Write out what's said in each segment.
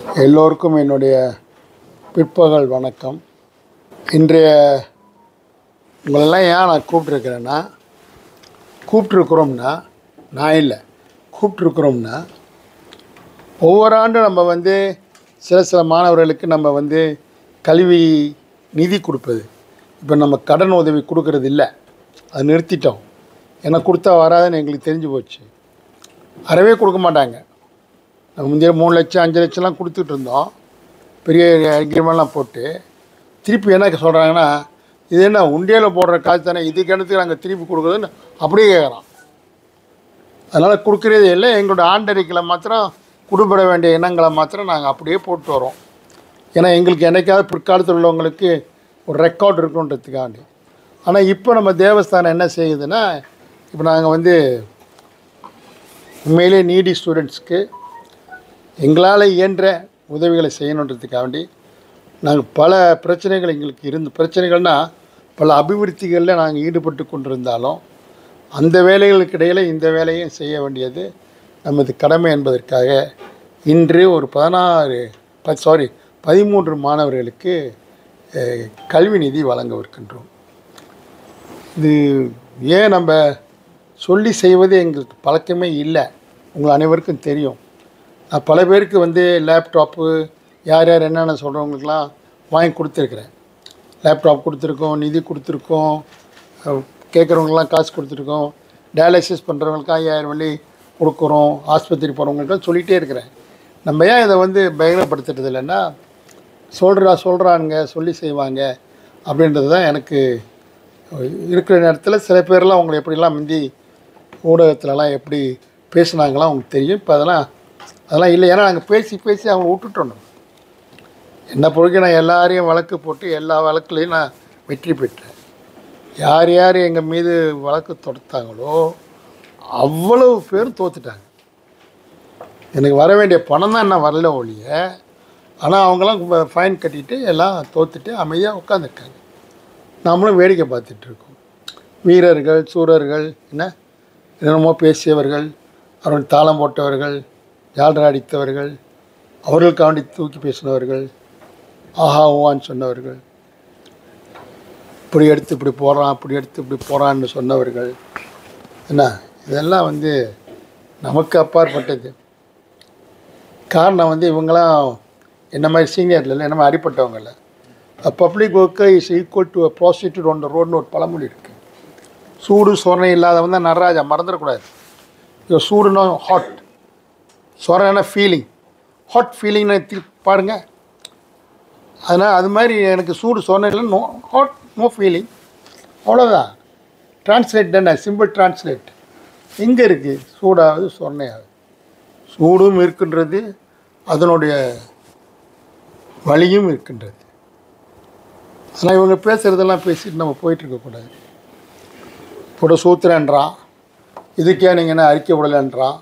எல்லோருக்கும் என்னுடைய பிற்பகல் வணக்கம் இன்றைய உங்களெல்லாம் ஏன் நான் கூப்பிட்ருக்கிறேன்னா கூப்பிட்ருக்குறோம்னா நான் இல்லை கூப்பிட்ருக்குறோம்னா ஒவ்வொரு ஆண்டும் நம்ம வந்து சில சில மாணவர்களுக்கு நம்ம வந்து கல்வி நிதி கொடுப்பது இப்போ நம்ம கடன் உதவி கொடுக்கறது இல்லை அது நிறுத்திட்டோம் ஏன்னா கொடுத்தா வராதுன்னு எங்களுக்கு தெரிஞ்சு போச்சு அறவே கொடுக்க மாட்டாங்க நம்ம முந்தைய மூணு லட்சம் அஞ்சு லட்சம்லாம் கொடுத்துட்டு இருந்தோம் பெரிய அக்ரிமெண்ட்லாம் போட்டு திருப்பி என்ன சொல்கிறாங்கன்னா இது என்ன உண்டியலில் போடுற காசு தானே இது கிணத்துக்கு நாங்கள் திருப்பி கொடுக்குறதுன்னு அப்படியே கேட்குறான் அதனால் கொடுக்குறதே இல்லை எங்களோட ஆண்டறிக்கைகளை மாத்திரம் கொடுபட வேண்டிய இனங்களை மாத்திரம் நாங்கள் அப்படியே போட்டு வரோம் ஏன்னா எங்களுக்கு என்னைக்காவது பிற்காலத்தில் உள்ளவங்களுக்கு ஒரு ரெக்கார்டு இருக்குன்றதுக்காண்டி ஆனால் இப்போ நம்ம தேவஸ்தானம் என்ன செய்யுதுன்னா இப்போ நாங்கள் வந்து உண்மையிலே நீடி ஸ்டூடெண்ட்ஸ்க்கு எங்களால் இயன்ற உதவிகளை செய்யணுன்றதுக்காண்டி நாங்கள் பல பிரச்சனைகள் எங்களுக்கு இருந்து பிரச்சனைகள்னால் பல அபிவிருத்திகளில் நாங்கள் ஈடுபட்டு கொண்டிருந்தாலும் அந்த வேலைகளுக்கு இடையில் இந்த வேலையும் செய்ய வேண்டியது நமது கடமை என்பதற்காக இன்று ஒரு பதினாறு ப சாரி பதிமூன்று மாணவர்களுக்கு அஹ், கல்வி நிதி வழங்கவிருக்கின்றோம் இது ஏன் நம்ம சொல்லி செய்வது எங்களுக்கு பழக்கமே இல்லை உங்கள் அனைவருக்கும் தெரியும் நான் பல பேருக்கு வந்து லேப்டாப்பு யார் யார் என்னென்ன சொல்கிறவங்களுக்கெல்லாம் வாங்கி கொடுத்துருக்குறேன் லேப்டாப் கொடுத்துருக்கோம் நிதி கொடுத்துருக்கோம் அஹ், கேட்குறவங்களுக்குலாம் காசு கொடுத்துருக்கோம் டயாலிசிஸ் பண்ணுறவங்களுக்கு ஐயாயிரம் வழி கொடுக்குறோம் ஆஸ்பத்திரி போகிறவங்களுக்குலாம் சொல்லிகிட்டே இருக்கிறேன் நம்ம ஏன் இதை வந்து பகிரப்படுத்துறது இல்லைன்னா சொல்கிறா சொல்கிறானுங்க சொல்லி செய்வாங்க அப்படின்றது தான் எனக்கு இருக்கிற நேரத்தில் சில பேர்லாம் அவங்களை எப்படிலாம் முந்தி ஊடகத்துலலாம் எப்படி பேசுனாங்களாம் அவங்களுக்கு தெரியும் இப்போ அதெல்லாம் அதெல்லாம் இல்லை ஏன்னா நாங்கள் பேசி பேசி அவங்க விட்டுட்டோம் நம்ம. என்னை பொறுக்க நான் எல்லாரையும் வழக்கு போட்டு எல்லா வழக்குலையும் நான் வெற்றி பெற்றேன் யார் யார் எங்கள் மீது வழக்கு தொடுத்தாங்களோ அவ்வளவு பேரும் தோத்துட்டாங்க எனக்கு வர வேண்டிய பணம் தான் என்ன வரல ஒழிய ஆனால் அவங்களாம் ஃபைன் கட்டிட்டு எல்லாம் தோத்துட்டு அமைதியாக உட்காந்துருக்காங்க நாமளும் வேடிக்கை பார்த்துட்டு இருக்கோம் வீரர்கள் சூரர்கள் என்ன என்னென்னமோ பேசியவர்கள் அவர்கள் தாளம் போட்டவர்கள் ஜால்ரா அடித்தவர்கள் அவர்களுக்காண்டி தூக்கி பேசினவர்கள் ஆஹா ஓவான்னு சொன்னவர்கள் இப்படி எடுத்து இப்படி போகிறான் இப்படி எடுத்து இப்படி போகிறான்னு சொன்னவர்கள் என்ன இதெல்லாம் வந்து நமக்கு அப்பாற்பட்டது காரணம் வந்து இவங்களாம் என்ன மாதிரி சீனியரில் இல்லை என்ன மாதிரி அடிப்பட்டவங்க இல்லை public worker is equal to prostitute on ரோட்னு ஒரு பழமொழி இருக்குது சூடு சோரணை இல்லாதவன் தான் நடராஜா மறந்துடக்கூடாது இது சூடுனா ஹாட் சோரனா ஃபீலிங் ஹாட் ஃபீலிங்னு தி பாருங்க அதனால் அது மாதிரி எனக்கு சூடு சோரணை இல்லை நோ ஹாட் நோ ஃபீலிங் அவ்வளோதான் டிரான்ஸ்லேட் தானே சிம்பிள் டிரான்ஸ்லேட் எங்கே இருக்குது சூடாகுது சொர்ணையாகுது சூடும் இருக்கின்றது அதனுடைய வலியும் இருக்கின்றது ஆனால் இவங்க பேசுகிறதெல்லாம் பேசிட்டு நம்ம போயிட்டு இருக்கக்கூடாது புட சூத்திரன்றான் இதுக்கே நீங்கள் என்ன அறிக்கை விடலைன்றான்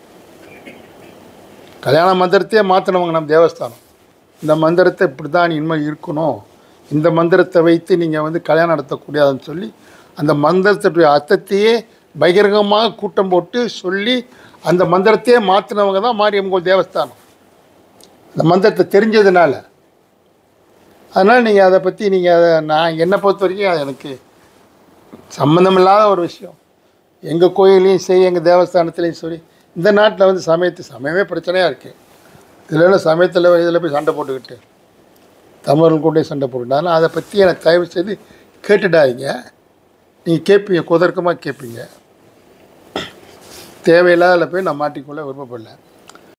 கல்யாண மந்திரத்தையே மாற்றினவங்க நம்ம தேவஸ்தானம் இந்த மந்திரத்தை இப்படி தான் இனிமேல் இருக்கணும் இந்த மந்திரத்தை வைத்து நீங்கள் வந்து கல்யாணம் நடத்தக்கூடாதுன்னு சொல்லி அந்த மந்திரத்துடைய அர்த்தத்தையே பகிரங்கமாக கூட்டம் போட்டு சொல்லி அந்த மந்திரத்தையே மாற்றினவங்க தான் மாரியம்மன் தேவஸ்தானம் அந்த மந்திரத்தை தெரிஞ்சதுனால அதனால் நீங்கள் அதை பற்றி நீங்கள் அதை நான் என்னை பொறுத்த வரைக்கும் அது எனக்கு சம்மந்தமில்லாத ஒரு விஷயம் எங்கள் கோயிலையும் சரி எங்கள் தேவஸ்தானத்துலேயும் சரி இந்த நாட்டில் வந்து சமயத்து சமயமே பிரச்சனையாக இருக்குது இதில் சமயத்தில் இதில் போய் சண்டை போட்டுக்கிட்டு தமிழர்கள் கூட சண்டை போட்டுக்கிட்டு அதனால் அதை பற்றி எனக்கு தயவு செய்து கேட்டுடாதீங்க நீங்கள் கேட்பீங்க குதர்க்கமாக கேட்பீங்க தேவையில்லாத போய் நான் மாட்டிக்கொள்ள விருப்பப்படல